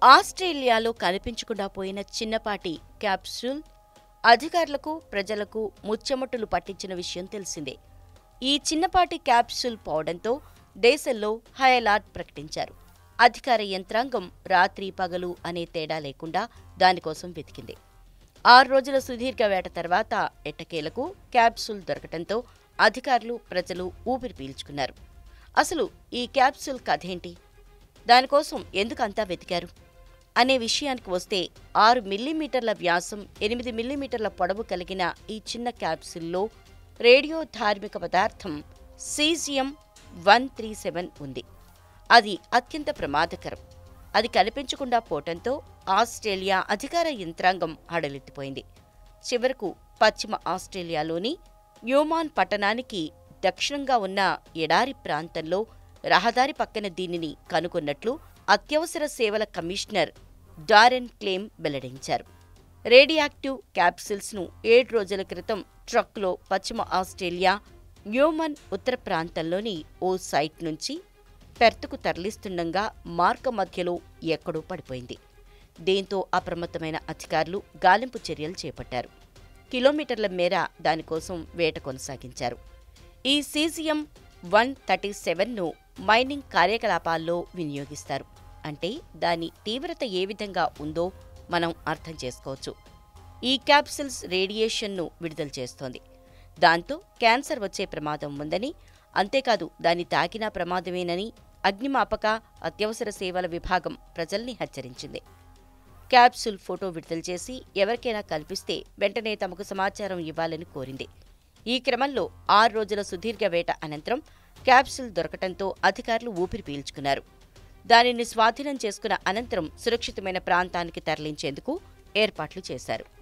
ఆస్ట్రేలియాలో కనిపించకుండా పోయిన చిన్నపాటి క్యాప్సూల్ అధికారులకు ప్రజలకు ముచ్చెమట్టులు పట్టించిన విషయం తెలిసిందే ఈ చిన్నపాటి క్యాప్సూల్ పోవడంతో దేశంలో హై అలర్ట్ ప్రకటించారు అధికార యంత్రాంగం రాత్రి పగలు అనే తేడా లేకుండా దానికోసం వెతికింది ఆరు రోజుల సుదీర్ఘ వేట తర్వాత ఎట్టకేలకు క్యాప్సూల్ దొరకటంతో అధికారులు ప్రజలు ఊపిరి పీల్చుకున్నారు అసలు ఈ క్యాప్సూల్ కథేంటి దానికోసం ఎందుకు అంతా వెతికారు అనే విషయానికి వస్తే ఆరు మిల్లీమీటర్ల వ్యాసం ఎనిమిది మిల్లీమీటర్ల పొడవు కలిగిన ఈ చిన్న క్యాప్సూల్లో రేడియో ధార్మిక పదార్థం సీజియం వన్ త్రీ సెవెన్ ఉంది అది అత్యంత ప్రమాదకరం అది కనిపించకుండా పోవటంతో ఆస్ట్రేలియా అధికార యంత్రాంగం హడలెత్తిపోయింది చివరకు పశ్చిమ ఆస్ట్రేలియాలోని న్యూమాన్ పట్టణానికి దక్షిణంగా ఉన్న ఎడారి ప్రాంతంలో రహదారి పక్కన దీనిని కనుగొన్నట్లు అత్యవసర సేవల కమిషనర్ డారెన్ క్లేమ్ వెల్లడించారు రేడియాక్టివ్ క్యాప్సిల్స్ ను ఏడు రోజుల క్రితం ట్రక్లో పశ్చిమ ఆస్ట్రేలియా న్యూమన్ ఉత్తర ప్రాంతంలోని ఓ సైట్ నుంచి పెర్త్కు తరలిస్తుండగా మార్గ మధ్యలో ఎక్కడో పడిపోయింది దీంతో అప్రమత్తమైన అధికారులు గాలింపు చర్యలు చేపట్టారు కిలోమీటర్ల మేర దానికోసం వేట కొనసాగించారు ఈ సీజియం వన్ థర్టీ సెవెన్ను మైనింగ్ కార్యకలాపాల్లో వినియోగిస్తారు అంటే దాని తీవ్రత ఏ విధంగా ఉందో మనం అర్థం చేసుకోవచ్చు ఈ క్యాప్సిల్స్ రేడియేషన్ను విడుదల చేస్తోంది దాంతో క్యాన్సర్ వచ్చే ప్రమాదం ఉందని అంతేకాదు దాన్ని తాకినా ప్రమాదమేనని అగ్నిమాపక అత్యవసర సేవల విభాగం ప్రజల్ని హెచ్చరించింది క్యాప్సూల్ ఫోటో విడుదల చేసి ఎవరికైనా కల్పిస్తే వెంటనే తమకు సమాచారం ఇవ్వాలని కోరింది ఈ క్రమంలో ఆరు రోజుల సుదీర్ఘ వేట అనంతరం క్యాప్సూల్ దొరకటంతో అధికారులు ఊపిరి పీల్చుకున్నారు దానిని స్వాధీనం చేసుకున్న అనంతరం సురక్షితమైన ప్రాంతానికి తరలించేందుకు ఏర్పాట్లు చేశారు